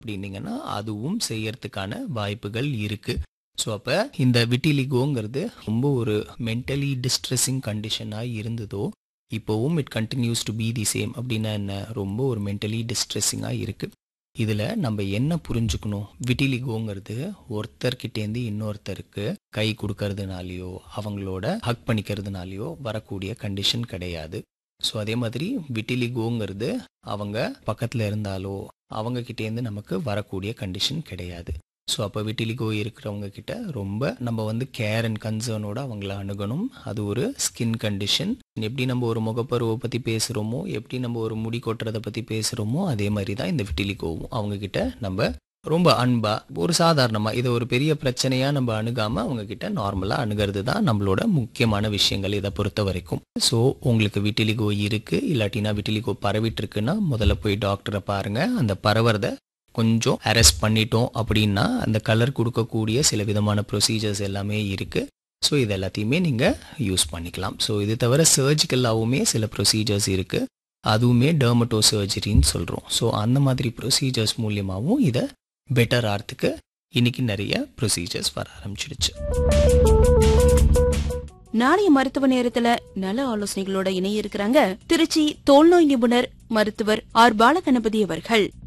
அப்படின்னீங்கன்னா அதுவும் செய்யறதுக்கான வாய்ப்புகள் இருக்கு ஸோ அப்போ இந்த விட்டிலிகோங்கிறது ரொம்ப ஒரு மென்டலி டிஸ்ட்ரெஸிங் கண்டிஷனாக இருந்ததோ இப்போவும் it continues to be the same அப்படின்னா என்ன ரொம்ப ஒரு மென்டலி டிஸ்ட்ரெஸிங்காக இருக்குது இதில் நம்ம என்ன புரிஞ்சுக்கணும் விட்டிலிகோங்கிறது ஒருத்தர்கிட்டேருந்து இன்னொருத்தருக்கு கை கொடுக்கறதுனாலையோ அவங்களோட ஹக் பண்ணிக்கிறதுனாலையோ வரக்கூடிய கண்டிஷன் கிடையாது ஸோ அதே மாதிரி விட்டிலிகோங்கிறது அவங்க பக்கத்தில் இருந்தாலோ அவங்க கிட்டேருந்து நமக்கு வரக்கூடிய கண்டிஷன் கிடையாது ஸோ அப்போ விட்டிலிகோ இருக்கிறவங்க கிட்ட ரொம்ப நம்ம வந்து கேர் அண்ட் கன்சர்னோட அவங்கள அணுகணும் அது ஒரு ஸ்கின் கண்டிஷன் எப்படி நம்ம ஒரு முகப்பருவை பற்றி பேசுகிறோமோ எப்படி நம்ம ஒரு முடி கொட்டுறதை பற்றி பேசுகிறோமோ அதே மாதிரி தான் இந்த விட்டிலிகோவும் அவங்க கிட்ட நம்ம ரொம்ப அன்பா ஒரு சாதாரணமாக இதை ஒரு பெரிய பிரச்சனையாக நம்ம அணுகாமல் அவங்க கிட்ட நார்மலாக அணுகிறது தான் நம்மளோட முக்கியமான விஷயங்கள் இதை பொறுத்த வரைக்கும் ஸோ உங்களுக்கு விட்டிலிகோ இருக்குது இல்லாட்டினா விட்டிலிகோ பரவிட்டு இருக்குன்னா முதல்ல போய் டாக்டரை பாருங்கள் அந்த பரவுறத கொஞ்சம் அரெஸ்ட் பண்ணிட்டோம் அப்படின்னா அந்த கலர் கொடுக்கக்கூடிய சில விதமான ப்ரொசீஜர்ஸ் எல்லாமே இருக்குது ஸோ இது எல்லாத்தையுமே நீங்கள் யூஸ் பண்ணிக்கலாம் ஸோ இது தவிர சர்ஜிக்கலாகவுமே சில ப்ரொசீஜர்ஸ் இருக்குது அதுவுமே டெர்மட்டோ சர்ஜரின்னு சொல்கிறோம் ஸோ அந்த மாதிரி ப்ரொசீஜர்ஸ் மூலியமாகவும் இதை பெட்டர் ஆகிறதுக்கு இன்னைக்கு நிறைய ப்ரொசீஜர்ஸ் வர ஆரம்பிச்சிடுச்சு நாளைய மருத்துவ நேரத்துல நல ஆலோசனைகளோட இணைய இருக்கிறாங்க திருச்சி தோல்நோய் நிபுணர் மருத்துவர் ஆர் பாலகணபதி அவர்கள்